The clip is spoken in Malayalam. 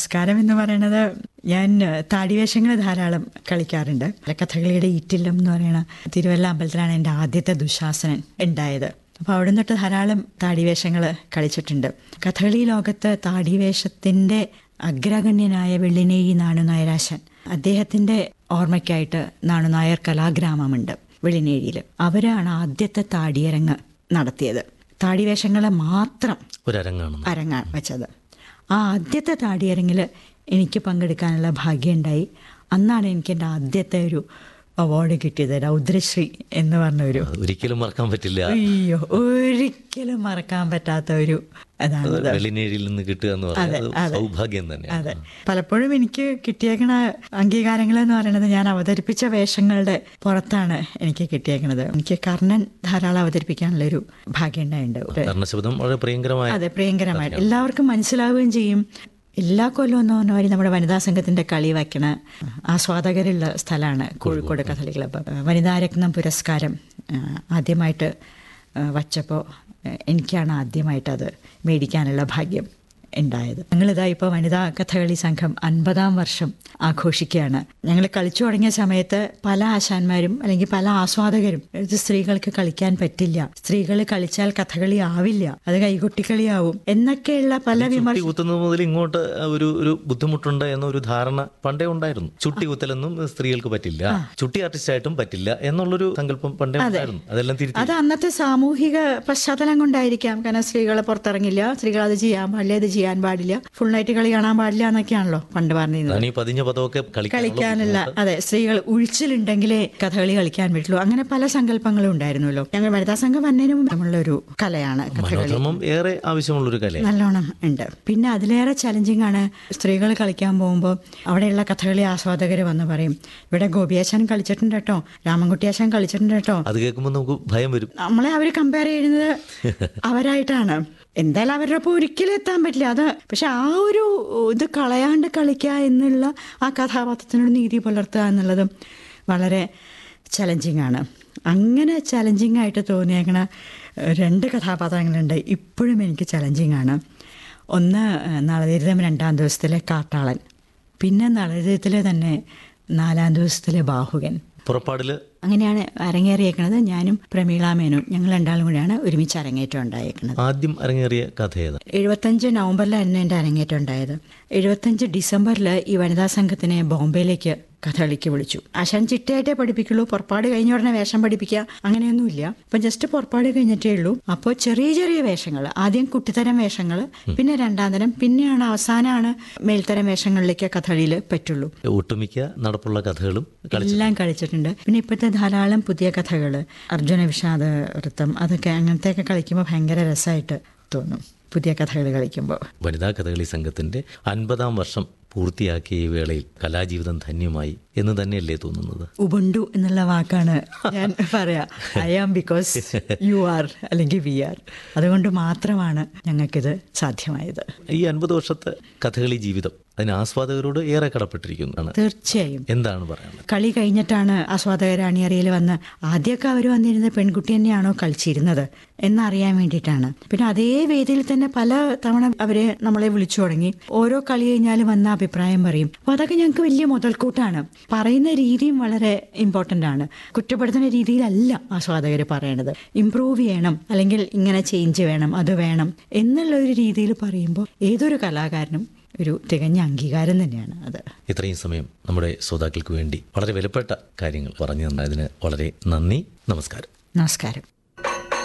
സംസ്കാരം എന്ന് പറയുന്നത് ഞാൻ താടിവേഷങ്ങൾ ധാരാളം കളിക്കാറുണ്ട് കഥകളിയുടെ ഈറ്റില്ലം എന്ന് പറയുന്ന തിരുവല്ല അമ്പലത്തിലാണ് എൻ്റെ ആദ്യത്തെ ദുശാസനൻ ഉണ്ടായത് അപ്പോൾ അവിടെ നിന്നിട്ട് ധാരാളം താടിവേഷങ്ങൾ കളിച്ചിട്ടുണ്ട് കഥകളി ലോകത്ത് താടിവേഷത്തിൻ്റെ അഗ്രഗണ്യനായ വെള്ളിനേഴി നാണുനായരാശൻ അദ്ദേഹത്തിൻ്റെ ഓർമ്മയ്ക്കായിട്ട് നാണുനായർ കലാഗ്രാമമുണ്ട് വെള്ളിനേഴിയിൽ അവരാണ് ആദ്യത്തെ താടിയരങ്ങ് നടത്തിയത് താടിവേഷങ്ങളെ മാത്രം ഒരരങ്ങാണ് അരങ്ങ വെച്ചത് ആ ആദ്യത്തെ താടിയരങ്ങിൽ എനിക്ക് പങ്കെടുക്കാനുള്ള ഭാഗ്യമുണ്ടായി അന്നാണ് എനിക്ക് എൻ്റെ ആദ്യത്തെ ഒരു അവാർഡ് കിട്ടിയത് രൗദ്രശ്രീ എന്ന് പറഞ്ഞ ഒരു ഒരിക്കലും മറക്കാൻ പറ്റില്ല അയ്യോ ഒരിക്കലും മറക്കാൻ പറ്റാത്ത ഒരു അതാണ് വെള്ളിനേഴിയിൽ നിന്ന് കിട്ടുക എന്ന് പറയുന്നത് അത് സൗഭാഗ്യം തന്നെ അതെ പലപ്പോഴും എനിക്ക് കിട്ടിയേക്കണ അംഗീകാരങ്ങൾ എന്ന് പറയുന്നത് ഞാൻ അവതരിപ്പിച്ച വേഷങ്ങളുടെ പുറത്താണ് എനിക്ക് കിട്ടിയേക്കണത് എനിക്ക് കർണൻ ധാരാളം അവതരിപ്പിക്കാനുള്ള ഒരു ഭാഗ്യം ഉണ്ടായിട്ടുണ്ട് കർണശബ്ദം വളരെ പ്രിയങ്കരമായ അതെ പ്രിയങ്കരമായിട്ട് എല്ലാവർക്കും മനസ്സിലാവുകയും ചെയ്യും എല്ലാ കൊല്ലവും എന്ന് പറഞ്ഞ മാതിരി നമ്മുടെ വനിതാ സംഘത്തിന്റെ കളി വയ്ക്കണ ആസ്വാദകരുള്ള സ്ഥലമാണ് കോഴിക്കോട് കഥകളി ക്ലബ്ബ് വനിതാരത്നം പുരസ്കാരം ആ, ആദ്യമായിട്ട് വച്ചപ്പോൾ എനിക്കാണ് ആദ്യമായിട്ട് അത് മേടിക്കാനുള്ള ഭാഗ്യം ഉണ്ടായത് ഞങ്ങളിതാ ഇപ്പോൾ വനിതാ കഥകളി സംഘം അൻപതാം വർഷം ആഘോഷിക്കുകയാണ് ഞങ്ങൾ കളിച്ചു തുടങ്ങിയ സമയത്ത് പല ആശാന്മാരും അല്ലെങ്കിൽ പല ആസ്വാദകരും ഇത് സ്ത്രീകൾക്ക് കളിക്കാൻ പറ്റില്ല സ്ത്രീകൾ കളിച്ചാൽ കഥകളി ആവില്ല അത് കൈകൊട്ടിക്കളിയാവും എന്നൊക്കെയുള്ള പല വിമർശ ചുട്ടി കുത്തുന്നത് മുതൽ ഇങ്ങോട്ട് ഒരു ഒരു ബുദ്ധിമുട്ടുണ്ട് എന്നൊരു ധാരണ പണ്ടേ ഉണ്ടായിരുന്നു ചുട്ടി കുത്തലൊന്നും സ്ത്രീകൾക്ക് പറ്റില്ല ചുട്ടി ആർട്ടിസ്റ്റായിട്ടും പറ്റില്ല എന്നുള്ളൊരു സങ്കല്പം പണ്ടേ ഉണ്ടായിരുന്നു അതെല്ലാം തിരുത്തി അത് അന്നത്തെ സാമൂഹിക പശ്ചാത്തലം കൊണ്ടായിരിക്കാം കാരണം സ്ത്രീകളെ പുറത്തിറങ്ങില്ല സ്ത്രീകൾ അത് ചെയ്യാൻ പാടില്ല ഇത് ചെയ്യാൻ പാടില്ല ഫുൾ നൈറ്റ് കളി കാണാൻ പാടില്ല എന്നൊക്കെയാണല്ലോ പണ്ട് പറഞ്ഞിരുന്നത് ഞാൻ ഈ പതിഞ്ഞ പദമൊക്കെ കളിക്കാനുള്ള കളിക്കാനല്ല അതെ സ്ത്രീകൾ ഉഴിച്ചിലുണ്ടെങ്കിലേ കഥകളി കളിക്കാൻ പറ്റുള്ളൂ അങ്ങനെ പല സങ്കല്പങ്ങളും ഉണ്ടായിരുന്നല്ലോ ഞങ്ങൾ വനിതാ സംഘം വന്നതിനും നമ്മളുടെ ഒരു കലയാണ് കഥകളി മനോധർമ്മം ഏറെ ആവശ്യമുള്ളൊരു കലയാണ് നല്ലോണം ഉണ്ട് പിന്നെ അതിലേറെ ചലഞ്ചിങ് ആണ് സ്ത്രീകൾ കളിക്കാൻ പോകുമ്പോൾ അവിടെയുള്ള കഥകളി ആസ്വാദകർ വന്ന് പറയും ഇവിടെ ഗോപിയാശാൻ കളിച്ചിട്ടുണ്ട് കേട്ടോ രാമൻകുട്ടിയാശാൻ കളിച്ചിട്ടുണ്ട് കേട്ടോ അത് കേൾക്കുമ്പോൾ നമുക്ക് ഭയം വരും നമ്മളെ അവർ കമ്പയർ ചെയ്യുന്നത് അവരായിട്ടാണ് എന്തായാലും അവരുടെ ഒപ്പം ഒരിക്കലും എത്താൻ പറ്റില്ല അത് പക്ഷെ ആ ഒരു ഇത് കളയാണ്ട് കളിക്കുക എന്നുള്ള ആ കഥാപാത്രത്തിനോട് നീതി പുലർത്തുക എന്നുള്ളതും വളരെ ചലഞ്ചിങ് ആണ് അങ്ങനെ ചലഞ്ചിങ് ആയിട്ട് തോന്നിയേക്കണ രണ്ട് കഥാപാത്രങ്ങളുണ്ട് ഇപ്പോഴും എനിക്ക് ചലഞ്ചിങ് ആണ് ഒന്ന് നളതീരിതം രണ്ടാം ദിവസത്തിലെ കാട്ടാളൻ പിന്നെ നളതീരത്തിലെ തന്നെ നാലാം ദിവസത്തിലെ ബാഹുകൻ പുറപ്പാടില് അങ്ങനെയാണ് അരങ്ങേറിയേക്കണത് ഞാനും പ്രമീള മേനും ഞങ്ങൾ രണ്ടാളും കൂടിയാണ് ഒരുമിച്ച് അരങ്ങേറ്റം ഉണ്ടായേക്കുന്നത് ആദ്യം അരങ്ങേറിയ കഥ ഏതാ എഴുപത്തഞ്ച് നവംബറിലായിരുന്നു എൻ്റെ അരങ്ങേറ്റം ഉണ്ടായത് എഴുപത്തഞ്ച് ഡിസംബറിൽ ഈ വനിതാ സംഘത്തിനെ ബോംബെയിലേക്ക് കഥകളിക്ക് വിളിച്ചു ആശാൻ ചിട്ടയായിട്ടേ പഠിപ്പിക്കുള്ളൂ പുറപ്പാട് കഴിഞ്ഞ ഉടനെ വേഷം പഠിപ്പിക്കുക അങ്ങനെയൊന്നുമില്ല അപ്പം ജസ്റ്റ് പുറപ്പാട് കഴിഞ്ഞിട്ടേ ഉള്ളൂ അപ്പോൾ ചെറിയ ചെറിയ വേഷങ്ങൾ ആദ്യം കുട്ടിത്തരം വേഷങ്ങൾ പിന്നെ രണ്ടാം തരം പിന്നെയാണ് അവസാനമാണ് മേൽത്തരം വേഷങ്ങളിലേക്ക് കഥകളിയിൽ പറ്റുള്ളൂ ഒട്ടുമിക്ക നടപ്പുള്ള കഥകളും കളി എല്ലാം കളിച്ചിട്ടുണ്ട് പിന്നെ ഇപ്പോഴത്തെ ധാരാളം പുതിയ കഥകൾ അർജുന വിഷാദ വൃത്തം അതൊക്കെ അങ്ങനത്തെയൊക്കെ കളിക്കുമ്പോൾ ഭയങ്കര രസമായിട്ട് തോന്നും പുതിയ കഥകൾ കളിക്കുമ്പോൾ വനിതാ കഥകളി സംഘത്തിന്റെ അൻപതാം വർഷം പൂർത്തിയാക്കിയ ഈ വേളയിൽ കലാജീവിതം ധന്യമായി എന്ന് തന്നെയല്ലേ തോന്നുന്നത് ഉബുണ്ടു എന്നുള്ള വാക്കാണ് ഞാൻ പറയാ I am because you are അല്ലെങ്കിൽ വി ആർ അതുകൊണ്ട് മാത്രമാണ് ഞങ്ങൾക്കിത് സാധ്യമായത് ഈ അൻപത് വർഷത്തെ കഥകളി ജീവിതം അതിന് ആസ്വാദകരോട് ഏറെ കടപ്പെട്ടിരിക്കുന്നതാണ് തീർച്ചയായും എന്താണ് പറയാനുള്ളത് കളി കഴിഞ്ഞിട്ടാണ് ആസ്വാദകർ അണിയറയിൽ വന്ന് ആദ്യമൊക്കെ അവർ വന്നിരുന്നത് പെൺകുട്ടി തന്നെയാണോ കളിച്ചിരുന്നത് എന്നറിയാൻ വേണ്ടിയിട്ടാണ് പിന്നെ അതേ വേദിയിൽ തന്നെ പല തവണ അവരെ നമ്മളെ വിളിച്ചു തുടങ്ങി ഓരോ കളി കഴിഞ്ഞാലും വന്ന അഭിപ്രായം പറയും അപ്പോൾ അതൊക്കെ ഞങ്ങൾക്ക് വലിയ മുതൽക്കൂട്ടാണ് പറയുന്ന രീതിയും വളരെ ഇമ്പോർട്ടൻ്റ് ആണ് കുറ്റപ്പെടുത്തുന്ന രീതിയിലല്ല ആസ്വാദകർ പറയണത് ഇമ്പ്രൂവ് ചെയ്യണം അല്ലെങ്കിൽ ഇങ്ങനെ ചേഞ്ച് വേണം അത് വേണം എന്നുള്ള ഒരു രീതിയിൽ പറയുമ്പോൾ ഏതൊരു കലാകാരനും ഒരു തികഞ്ഞ അംഗീകാരം തന്നെയാണ് അത് ഇത്രയും സമയം നമ്മുടെ ശ്രോതാക്കൾക്ക് വേണ്ടി വളരെ വിലപ്പെട്ട കാര്യങ്ങൾ പറഞ്ഞു തന്നതിന് വളരെ നന്ദി നമസ്കാരം നമസ്കാരം